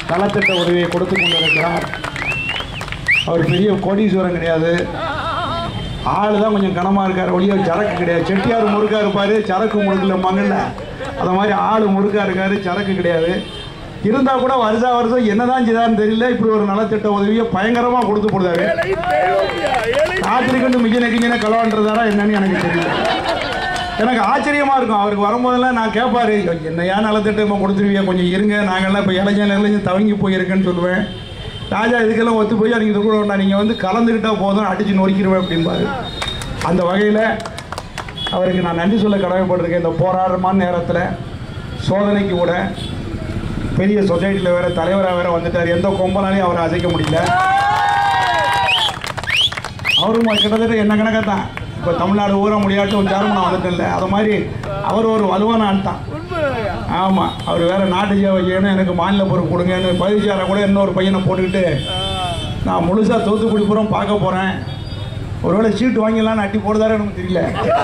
நலத்திட்ட உதவியை கொடுத்து கொண்டிருக்கிறார் அவர் பெரிய கோடீஸ்வரன் கிடையாது ஆள் தான் கொஞ்சம் கனமாக இருக்கார் ஒளிய சரக்கு கிடையாது செட்டியார் முறுக்கா இருப்பார் சரக்கு முறுக்கல மங்கள்ல அந்த மாதிரி ஆள் முறுக்கா இருக்காரு சரக்கு கிடையாது இருந்தால் கூட வருஷா வருஷம் என்னதான் செய்தாருன்னு தெரியல இப்படி ஒரு நலத்திட்ட உதவியை பயங்கரமாக கொடுத்து போடுறாரு ராத்திரி கண்டு மிஞ்சின கிஞ்சின களவான்றதாரா என்னன்னு எனக்கு தெரியல எனக்கு ஆச்சரியமா இருக்கும் அவருக்கு வரும்போதெல்லாம் நான் கேட்பாரு என்னையா நலத்திட்டமா கொடுத்துருவியா கொஞ்சம் இருங்க நாங்கெல்லாம் இப்போ இளைஞர் இளைஞர் தவங்கி போயிருக்கேன்னு சொல்லுவேன் ராஜா இதுக்கெல்லாம் ஒத்து போய் நீங்கள் இது கூட வேண்டாம் நீங்கள் வந்து கலந்துக்கிட்டா போதும் அடித்து நொறுக்கிடுவேன் அப்படிம்பாரு அந்த வகையில் அவருக்கு நான் நன்றி சொல்ல கடமைப்பட்டிருக்கேன் இந்த போராட்டமான நேரத்தில் சோதனைக்கு கூட பெரிய சொசைட்டியில் வேற தலைவராக வேற வந்துட்டார் எந்த கொம்பனாலையும் அவரை அசைக்க முடியல அவரும் கிட்டத்தட்ட என்ன கணக்காக தான் இப்போ தமிழ்நாடு ஊற முடியாட்டும் ஜெர்மனா வந்துட்டு அது மாதிரி அவர் ஒரு வலுவான ஆள் தான் ஆமாம் அவர் வேற நாட்டு சேவை செய்யணும் எனக்கு மாநில பொறுப்பு கொடுங்கன்னு பதவிச்சாரை கூட இன்னொரு பையனை போட்டுக்கிட்டு நான் முழுசாக தூத்துக்குடி பூரம் பார்க்க போகிறேன் ஒருவேளை சீட்டு வாங்கிடலான்னு அட்டி போடுதாரு எனக்கு தெரியல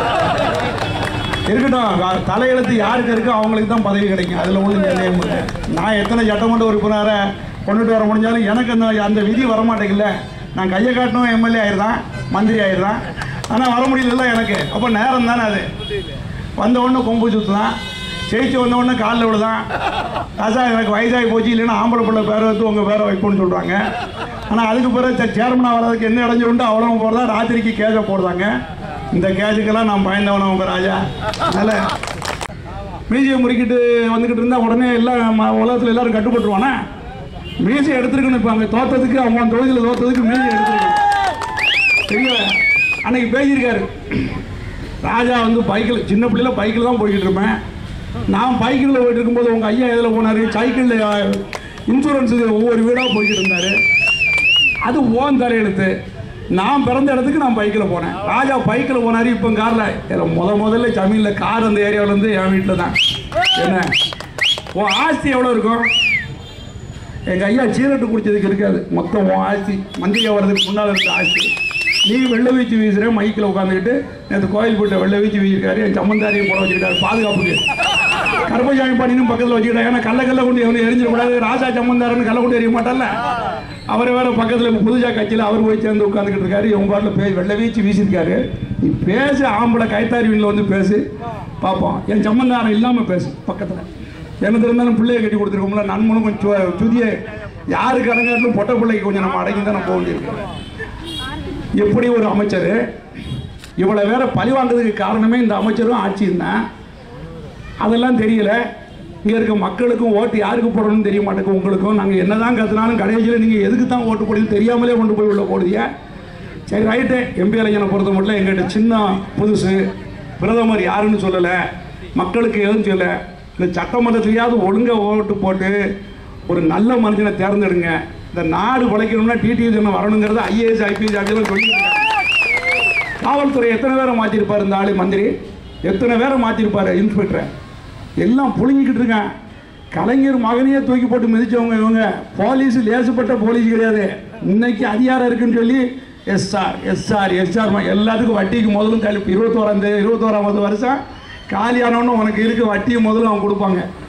இருக்கட்டும் வ- தலையெழுத்து யாருக்கு இருக்கோ அவங்களுக்கு தான் பதவி கிடைக்கும் அதில் ஒன்றும் சந்தேகம் இல்லை நான் எத்தனை சட்டமன்ற உறுப்பினரை கொண்டுட்டு வர முடிஞ்சாலும் எனக்கு அந்த அந்த விதி வரமாட்டேங்கல நான் கையை காட்டணும் எம்எல்ஏ ஆயிடுதான் மந்திரி ஆயிடுதான் ஆனால் வர முடியல எனக்கு அப்போ நேரம் தானே அது வந்த உடனே கொம்பு சுற்றுதான் ஜெயிச்சு வந்த உடனே காலில் விழுதான் ராசா எனக்கு வயசாகி போச்சு இல்லைன்னா ஆம்பளை பிள்ளை பேரை வைத்து உங்கள் பேரை வைப்போம்னு சொல்கிறாங்க ஆனால் அதுக்கு பிறகு சேர்மனாக வர்றதுக்கு என்ன இடைஞ்சல் உண்டு அவ்வளோ போகிறதா ராத்திரிக்கு கேஜை போடுறாங்க இந்த கேஜுக்கெல்லாம் நான் பயந்தவன உங்கள் ராஜா அதனால் மீசியை முறுக்கிட்டு வந்துக்கிட்டு இருந்தால் உடனே எல்லாம் ம- உலகத்தில் எல்லாரும் கட்டுப்பட்டுருவானா மீசியை எடுத்துருக்கணும் இப்போ அங்கே தோத்ததுக்கு அவங்க தொகுதியில் தோத்ததுக்கு மீசியை எடுத்துருக்கணும் தெரியல அன்னைக்கு பேசியிருக்காரு ராஜா வந்து பைக்கில் சின்ன பிள்ளையில பைக்கில் தான் போய்கிட்டு இருப்பேன் நான் பைக்கில் போயிட்டு இருக்கும்போது உங்கள் ஐயா எதில் போனார் சைக்கிளில் இன்சூரன்ஸ் ஒவ்வொரு வீடாக போய்கிட்டு இருந்தார் அது ஓன் தலையெழுத்து நான் பிறந்த இடத்துக்கு நான் பைக்கில் போனேன் ராஜா பைக்கில் போனார் இப்போ காரில் இதில் முத முதல்ல ஜமீனில் கார் அந்த ஏரியாவிலேருந்து என் வீட்டில் தான் என்ன உன் ஆஸ்தி எவ்வளோ இருக்கும் எங்கள் ஐயா சீரட்டு குடிச்சதுக்கு இருக்காது மொத்தம் உன் ஆஸ்தி மந்திரியா வர்றதுக்கு முன்னால் இருக்க ஆஸ்தி நீ வெள்ளை வீச்சு வீசுற மைக்கில் உட்காந்துக்கிட்டு நேற்று கோயில் போட்ட வெள்ளை வீச்சு வீசிருக்காரு என் சம்மந்தாரியும் போட வச்சுக்கிட்டாரு பாதுகாப்புக்கு கருப்பசாமி பாடினும் பக்கத்தில் வச்சுக்கிட்டாரு ஏன்னா கல்ல கல்ல கொண்டு எவனும் எரிஞ்சிடக்கூடாது ராஜா சம்மந்தாரன்னு கல்ல கொண்டு எறிய மாட்டான்ல அவர் வேற பக்கத்தில் புதுஜா கட்சியில் அவர் போய் சேர்ந்து உட்காந்துக்கிட்டு இருக்காரு இவங்க பாட்டில் பே வெள்ளை வீச்சு வீசியிருக்காரு நீ பேசு ஆம்பளை கைத்தாரி வீட்டில் வந்து பேசு பார்ப்போம் என் சம்மந்தாரம் இல்லாமல் பேசு பக்கத்தில் எனக்கு இருந்தாலும் பிள்ளைய கட்டி கொடுத்துருக்கோம்ல நண்பனும் கொஞ்சம் சு- சுதிய யாருக்கு அடங்காட்டிலும் பொட்டை பிள்ளைக்கு கொஞ்சம் நம்ம அடங்கி தான் நம்ம போக வேண்டியிருக்கு எப்படி ஒரு அமைச்சர் இவ்வளோ வேற பழி வாங்குறதுக்கு காரணமே இந்த அமைச்சரும் ஆட்சியும் தான் அதெல்லாம் தெரியல இங்கே இருக்க மக்களுக்கும் ஓட்டு யாருக்கு போடணும்னு தெரிய மாட்டேங்குது உங்களுக்கும் நாங்கள் என்னதான் கத்துனாலும் கடைசியில் நீங்கள் எதுக்கு தான் ஓட்டு போடுவீங்க தெரியாமலே கொண்டு போய் உள்ள போடுதிய சரி ரைட்டு எம்பி இளைஞனை பொறுத்த மட்டும் எங்கிட்ட சின்ன புதுசு பிரதமர் யாருன்னு சொல்லலை மக்களுக்கு எதுவும் சொல்லலை இந்த சட்டமன்றத்துலையாவது ஒழுங்காக ஓட்டு போட்டு ஒரு நல்ல மனுஷனை தேர்ந்தெடுங்க இந்த நாடு பிழைக்கணும்னா டிடிவி தினம் வரணுங்கிறத ஐஏஎஸ் ஐபிஎஸ் அப்படிலாம் சொல்லிட்டு காவல்துறை எத்தனை பேரை மாற்றிருப்பார் இந்த ஆளு மந்திரி எத்தனை பேரை மாற்றிருப்பாரு இன்ஸ்பெக்டரை எல்லாம் புழுங்கிக்கிட்டு இருக்கான் கலைஞர் மகனையே தூக்கி போட்டு மிதிச்சவங்க இவங்க போலீஸ் லேசுப்பட்ட போலீஸ் கிடையாது இன்னைக்கு அதிகாரம் இருக்குன்னு சொல்லி எஸ்ஆர் எஸ்ஆர் எஸ்ஆர் எல்லாத்துக்கும் வட்டிக்கு முதலும் கழிப்பு இருபத்தோராம் தேதி இருபத்தோராவது வருஷம் காலியானவொன்னு உனக்கு இருக்கு வட்டியும் முதல்ல அவன் கொடுப்பாங்க